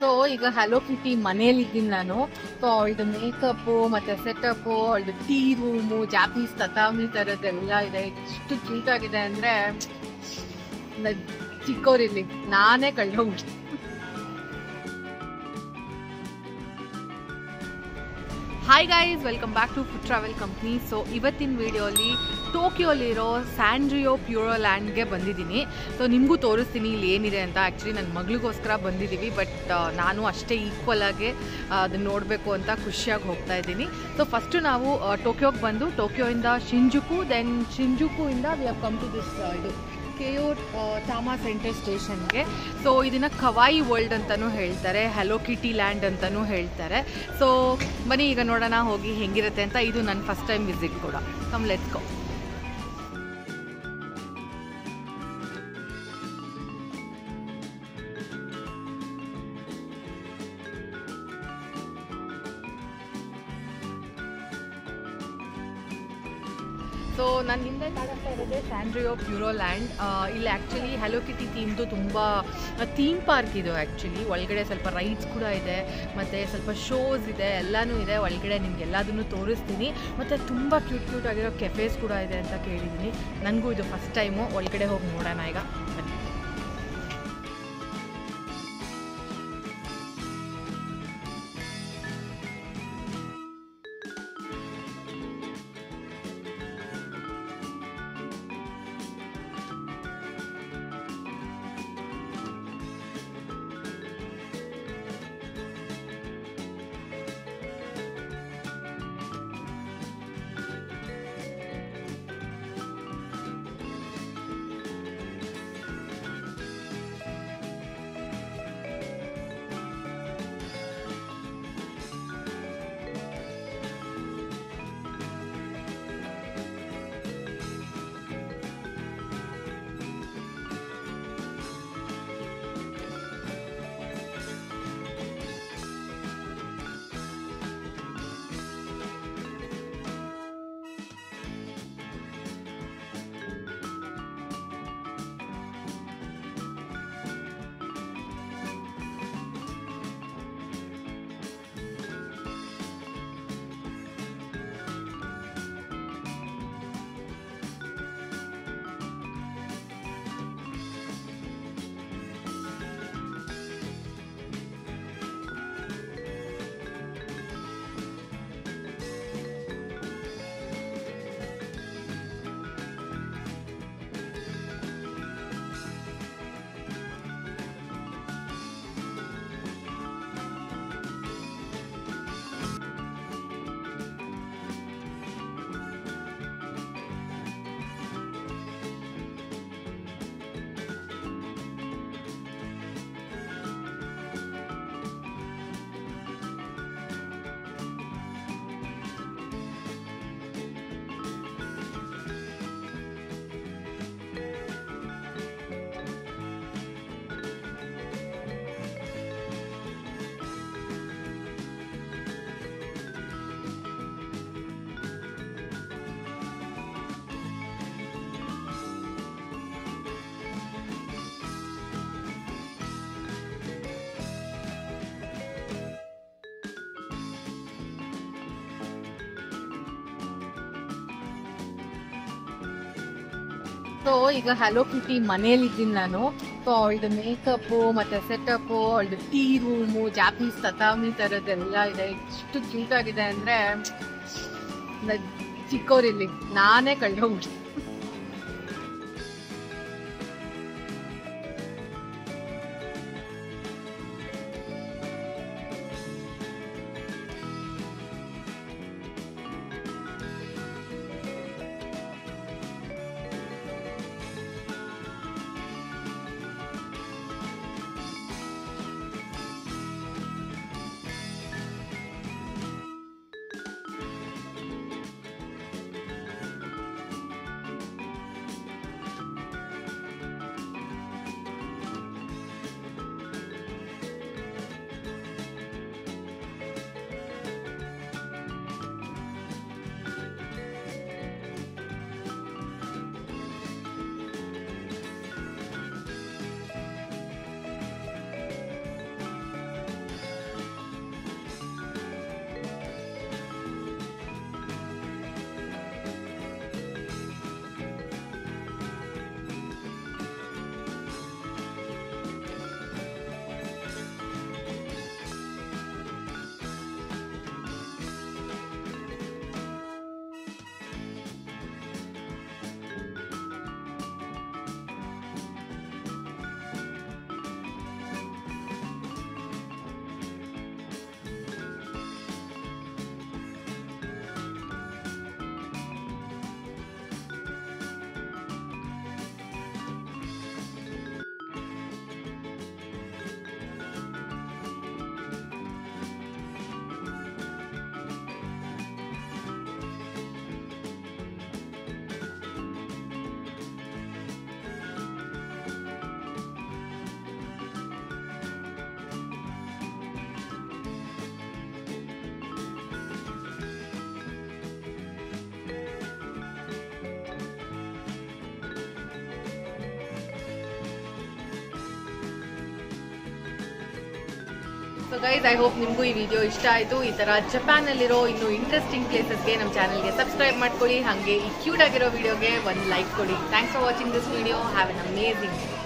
so ಈಗ hello ಕಿಟಿ ಮನೇಲಿ ಇದ್ದೀನಿ ನಾನು ಸೊ ಅವಳದು ಮೇಕಪ್ಪು ಮತ್ತೆ ಸೆಟಪ್ಪು ಅವಳದು ಟೀ ರೂಮು ಜಾಪನೀಸ್ ತತಾಮಿ ಥರದ್ದೆಲ್ಲ ಇದೆ ಎಷ್ಟು ಕ್ಯೂಟ್ ಆಗಿದೆ ಅಂದ್ರೆ ನ- ಚಿಕ್ಕವರಿಲ್ಲಿ ನಾನೇ ಕಳ್ದೋಗ್ಬಿಟ್ಟು hi guys welcome back to food travel company so ಇವತ್ತಿನ ವಿಡಿಯೋಲಿ ಟೋಕಿಯೋಲಿರೋ ಸ್ಯಾಂಡ್ರಿಯೋ ಪ್ಯೂರೋ ಲ್ಯಾಂಡ್ಗೆ ಬಂದಿದ್ದೀನಿ ಸೊ ನಿಮಗೂ ತೋರಿಸ್ತೀನಿ ಇಲ್ಲಿ ಏನಿದೆ ಅಂತ ಆ್ಯಕ್ಚುಲಿ ನನ್ನ ಮಗಳಿಗೋಸ್ಕರ ಬಂದಿದ್ದೀವಿ ಬಟ್ ನಾನು ಅಷ್ಟೇ ಈಕ್ವಲ್ ಆಗಿ ಅದನ್ನ ನೋಡಬೇಕು ಅಂತ ಖುಷಿಯಾಗಿ ಹೋಗ್ತಾ ಇದ್ದೀನಿ ಸೊ ಫಸ್ಟು ನಾವು ಟೋಕಿಯೋಗೆ ಬಂದು ಟೋಕಿಯೋಯಿಂದ ಶಿಂಜುಕು ದೆನ್ ಶಿಂಜುಕು ಇಂದ we have come to this ಇದು ಕೆಯೋ ಟಾಮಾ ಸೆಂಟರ್ ಸ್ಟೇಷನ್ಗೆ ಸೊ ಇದನ್ನು ಕವಾಯಿ ವರ್ಲ್ಡ್ ಅಂತಲೂ ಹೇಳ್ತಾರೆ ಹಲೋ ಕಿಟಿ ಲ್ಯಾಂಡ್ ಅಂತಲೂ ಹೇಳ್ತಾರೆ ಸೊ ಬನ್ನಿ ಈಗ ನೋಡೋಣ ಹೋಗಿ ಹೆಂಗಿರುತ್ತೆ ಅಂತ ಇದು ನನ್ನ ಫಸ್ಟ್ ಟೈಮ್ ವಿಸಿಟ್ ಕೂಡ ಕಮ್ ಲೆಟ್ಸ್ ಗೋ ಸೊ ನನ್ನ ಹಿಂದೆ ಕಾಣಿಸ್ತಾ ಇರೋದೇ ಸ್ಯಾಂಡ್ರಿಯೋ ಪ್ಯೂರೋ ಲ್ಯಾಂಡ್ ಇಲ್ಲಿ ಆ್ಯಕ್ಚುಲಿ ಹಲೋ ಕಿಟಿ ಥೀಮ್ದು ತುಂಬ ಥೀಮ್ ಪಾರ್ಕ್ ಇದು ಆ್ಯಕ್ಚುಲಿ ಒಳಗಡೆ ಸ್ವಲ್ಪ ರೈಡ್ಸ್ ಕೂಡ ಇದೆ ಮತ್ತು ಸ್ವಲ್ಪ ಶೋಸ್ ಇದೆ ಎಲ್ಲನೂ ಇದೆ ಒಳಗಡೆ ನಿಮ್ಗೆ ಎಲ್ಲದನ್ನು ತೋರಿಸ್ತೀನಿ ಮತ್ತು ತುಂಬ ಕ್ಯೂಟ್ ಕ್ಯೂಟ್ ಆಗಿರೋ ಕೆಫೇಸ್ ಕೂಡ ಇದೆ ಅಂತ ಕೇಳಿದ್ದೀನಿ ನನಗೂ ಇದು ಫಸ್ಟ್ ಟೈಮು ಒಳಗಡೆ ಹೋಗಿ ನೋಡೋಣ ಈಗ ಬನ್ನಿ ಸೊ ಈಗ ಹಲೋ ಕಿಟಿ ಮನೇಲಿ ಇದ್ದೀನಿ ನಾನು ಸೊ ಅವಳದು ಮೇಕಪ್ಪು ಮತ್ತೆ ಸೆಟಪ್ಪು ಅವಳದು ಟೀ ರೂಮು ಜಾಪನೀಸ್ ತತಾಮಿ ಥರದ್ದೆಲ್ಲ ಇದೆ ಎಷ್ಟು ಕ್ಯೂಟ್ ಆಗಿದೆ ಅಂದ್ರೆ ನ- ಚಿಕ್ಕವರಿಲ್ಲಿ ನಾನೇ ಕಳ್ದೋಗ್ಬಿಟ್ಟು ಸೊ ಗೈಸ್ ಐ ಹೋಪ್ ನಿಮಗೂ ಈ ವಿಡಿಯೋ ಇಷ್ಟ ಆಯಿತು ಈ ಥರ ಜಪಾನಲ್ಲಿರೋ ಇನ್ನೂ ಇಂಟ್ರೆಸ್ಟಿಂಗ್ ಪ್ಲೇಸಸ್ಗೆ ನಮ್ಮ ಚಾನಲ್ಗೆ ಸಬ್ಸ್ಕ್ರೈಬ್ ಮಾಡ್ಕೊಳ್ಳಿ ಹಾಗೆ ಈ ಕ್ಯೂಟ್ ಆಗಿರೋ ವಿಡಿಯೋಗೆ ಒಂದು ಲೈಕ್ ಕೊಡಿ thanks for watching this video have an amazing